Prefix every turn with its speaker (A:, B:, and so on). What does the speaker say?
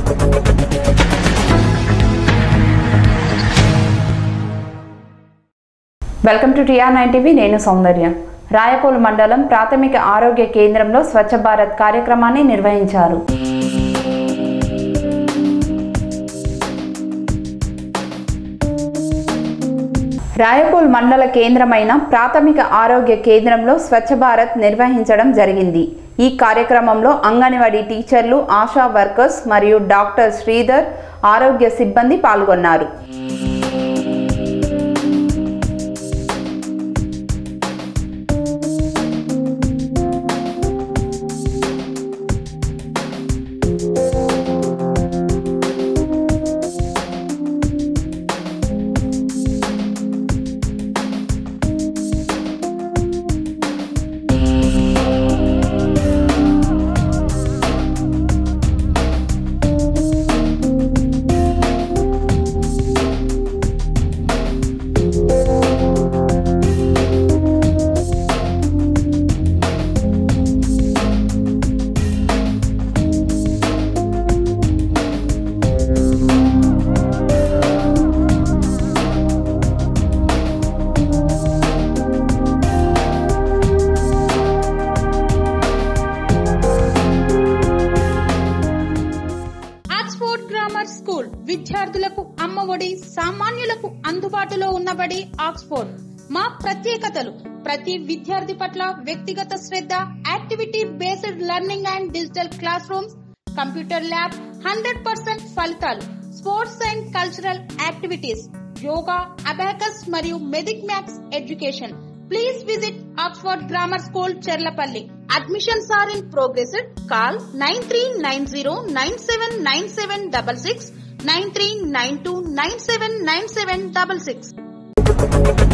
A: welcome to TR nine TV నేను సౌందర్య రాయపూల్ మండలం ప్రాథమిక ఆరోగ్య కేంద్రంలో స్వచ్ఛ భారత్ కార్యక్రమాన్ని నిర్వహించారు రాయపూల్ మండల కేంద్రమైన ప్రాథమిక ఆరోగ్య కేంద్రంలో స్వచ్ఛ భారత్ నిర్వహించడం జరిగింది ఈ కార్యక్రమంలో అంగన్వాడీ టీచర్లు ఆశా వర్కర్స్ మరియు డాక్టర్ శ్రీధర్ ఆరోగ్య సిబ్బంది పాల్గొన్నారు
B: ఆక్స్ఫోర్డ్ గ్రామర్ స్కూల్ విద్యార్థులకు అమ్మఒడి సామాన్యులకు అందుబాటులో ఉన్నబడి ఆక్స్ఫోర్డ్ మా ప్రత్యేకతలు ప్రతి విద్యార్థి పట్ల వ్యక్తిగత శ్రద్ధ activity based learning and digital classrooms computer lab hundred percent ఫలితాలు sports and cultural activities yoga abacus మరియు Vedic maths education please visit Oxford grammar school Cherlapally admissions are in progress call nine three nine zero nine seven nine seven double six nine three nine two nine seven nine seven double six